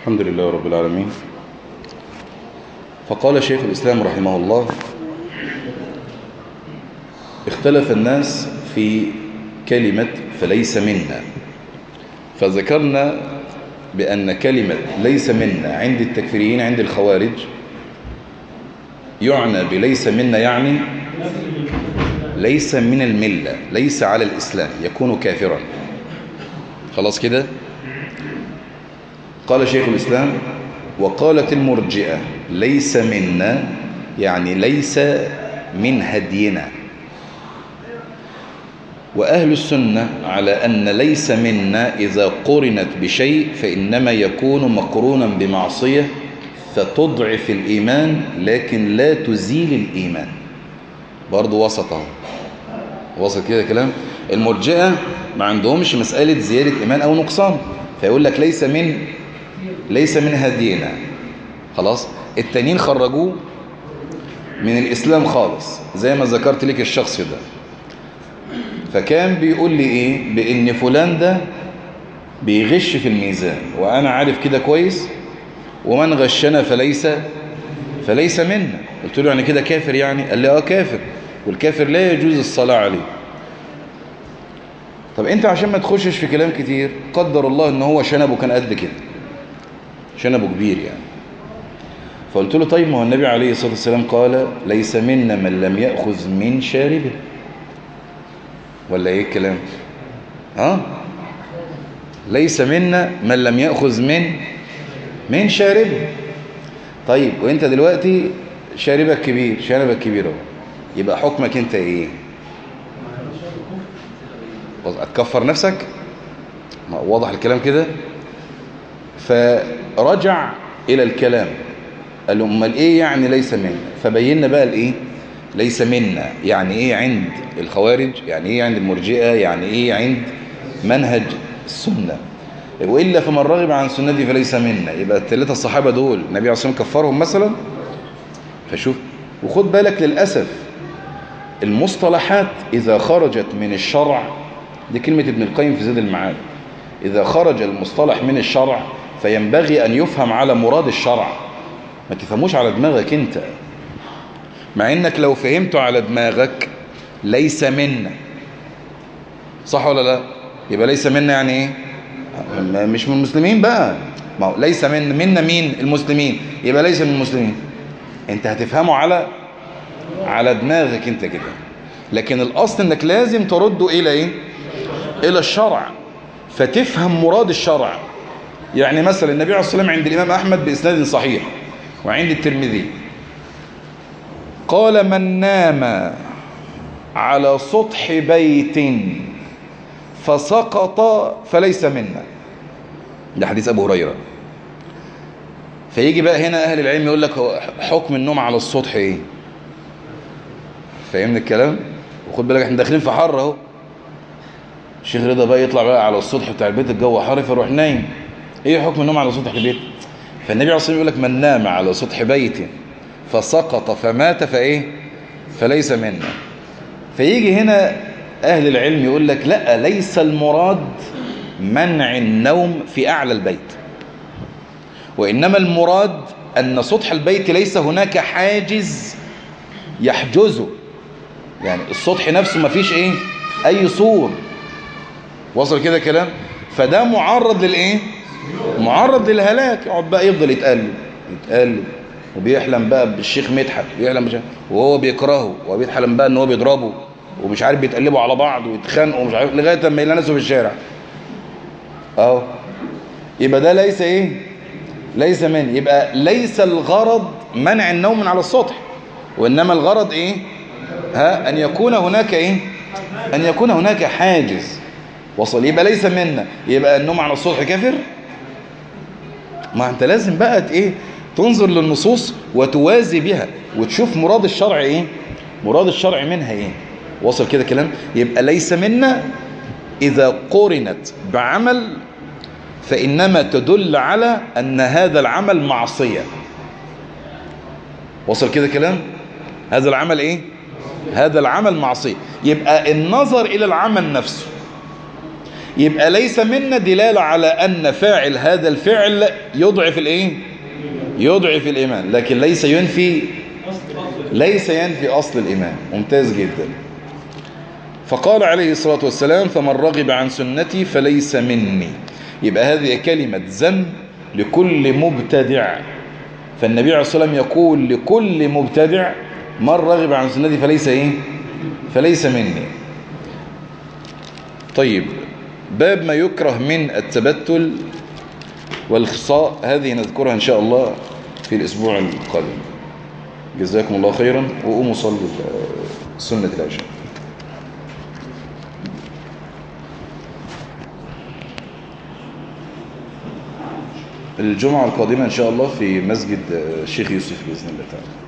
الحمد لله رب العالمين فقال شيخ الإسلام رحمه الله اختلف الناس في كلمة فليس منا فذكرنا بأن كلمة ليس منا عند التكفيريين عند الخوارج يعنى بليس منا يعني ليس من الملة ليس على الإسلام يكون كافرا خلاص كده قال شيخ الإسلام وقالت المرجئة ليس منا يعني ليس من هدينا وأهل السنة على أن ليس منا إذا قرنت بشيء فإنما يكون مقرونا بمعصية فتضعف الإيمان لكن لا تزيل الإيمان برضو وسطه وسط كده كلام المرجئة ما عندهمش مسألة زيادة إيمان أو نقصان فيقول لك ليس من ليس من هدينا خلاص التانيين خرجوه من الإسلام خالص زي ما ذكرت لك الشخص ده فكان بيقول لي ايه بان فلان ده بيغش في الميزان وانا عارف كده كويس ومن غشنا فليس فليس منا قلت له يعني كده كافر يعني قال لي اه كافر والكافر لا يجوز الصلاة عليه طب انت عشان ما تخشش في كلام كتير قدر الله ان هو شنبه كان قد كده شنبه كبير يعني فقلت له طيب ما هو النبي عليه الصلاة والسلام قال ليس منا من لم يأخذ من شاربه ولا ايه الكلام ها ليس منا من لم يأخذ من من شاربه طيب وانت دلوقتي شاربك كبير شاربك كبير اهو يبقى حكمك انت ايه هتكفر نفسك واضح الكلام كده فرجع الى الكلام قال له امال ايه يعني ليس منا فبينا بقى الايه ليس منا يعني ايه عند الخوارج يعني ايه عند المرجئة يعني ايه عند منهج السنة وإلا فمن رغب عن سنتي فليس منا يبقى الثلاثة الصحابة دول النبي عليه الصلاة والسلام كفرهم مثلا فشوف وخد بالك للأسف المصطلحات إذا خرجت من الشرع دي كلمة ابن القيم في زاد المعاد إذا خرج المصطلح من الشرع فينبغي أن يفهم على مراد الشرع ما تفهموش على دماغك انت مع انك لو فهمته على دماغك ليس منا صح ولا لا يبقى ليس منا يعني ايه مش من المسلمين بقى ما هو ليس منا منا مين المسلمين يبقى ليس من المسلمين انت هتفهمه على على دماغك انت كده لكن الاصل انك لازم ترده الى ايه الى الشرع فتفهم مراد الشرع يعني مثلا النبي عليه الصلاه والسلام عند الامام احمد باسناد صحيح وعند الترمذي قال من نام على سطح بيت فسقط فليس منا ده حديث أبو هريرة فيجي بقى هنا أهل العلم يقول لك هو حكم النوم على السطح إيه فاهمني الكلام وخد بالك احنا داخلين في حر اهو الشيخ رضا بقى يطلع بقى على السطح بتاع البيت الجو حر فيروح نايم ايه حكم النوم على سطح البيت فالنبي عليه الصلاه والسلام يقول لك من نام على سطح بيت فسقط فمات فايه فليس منا فيجي هنا اهل العلم يقول لك لا ليس المراد منع النوم في اعلى البيت وانما المراد ان سطح البيت ليس هناك حاجز يحجزه يعني السطح نفسه ما فيش ايه اي سور وصل كده كلام فده معرض للايه معرض للهلاك يقعد بقى يفضل يتقلب يتقلب وبيحلم بقى بالشيخ مدحت بيحلم بشيخ وهو بيكرهه وبيحلم بقى ان هو بيضربه ومش عارف بيتقلبوا على بعض ويتخانقوا ومش عارف لغايه اما يلاقي نفسه في الشارع اهو يبقى ده ليس ايه ليس من يبقى ليس الغرض منع النوم من على السطح وانما الغرض ايه ها ان يكون هناك ايه ان يكون هناك حاجز وصل يبقى ليس منا يبقى النوم على السطح كافر ما انت لازم بقى ايه تنظر للنصوص وتوازي بها وتشوف مراد الشرع ايه مراد الشرع منها ايه وصل كده كلام يبقى ليس منا اذا قرنت بعمل فانما تدل على ان هذا العمل معصية وصل كده كلام هذا العمل ايه هذا العمل معصية يبقى النظر الى العمل نفسه يبقى ليس منا دلالة على أن فاعل هذا الفعل يضعف الإيه؟ يضعف الإيمان لكن ليس ينفي ليس ينفي أصل الإيمان ممتاز جدا فقال عليه الصلاة والسلام فمن رغب عن سنتي فليس مني يبقى هذه كلمة ذم لكل مبتدع فالنبي عليه الصلاة والسلام يقول لكل مبتدع من رغب عن سنتي فليس إيه فليس مني طيب باب ما يكره من التبتل والخصاء هذه نذكرها إن شاء الله في الأسبوع القادم جزاكم الله خيرا وقوموا صلوا سنة العشاء الجمعة القادمة إن شاء الله في مسجد الشيخ يوسف بإذن الله تعالى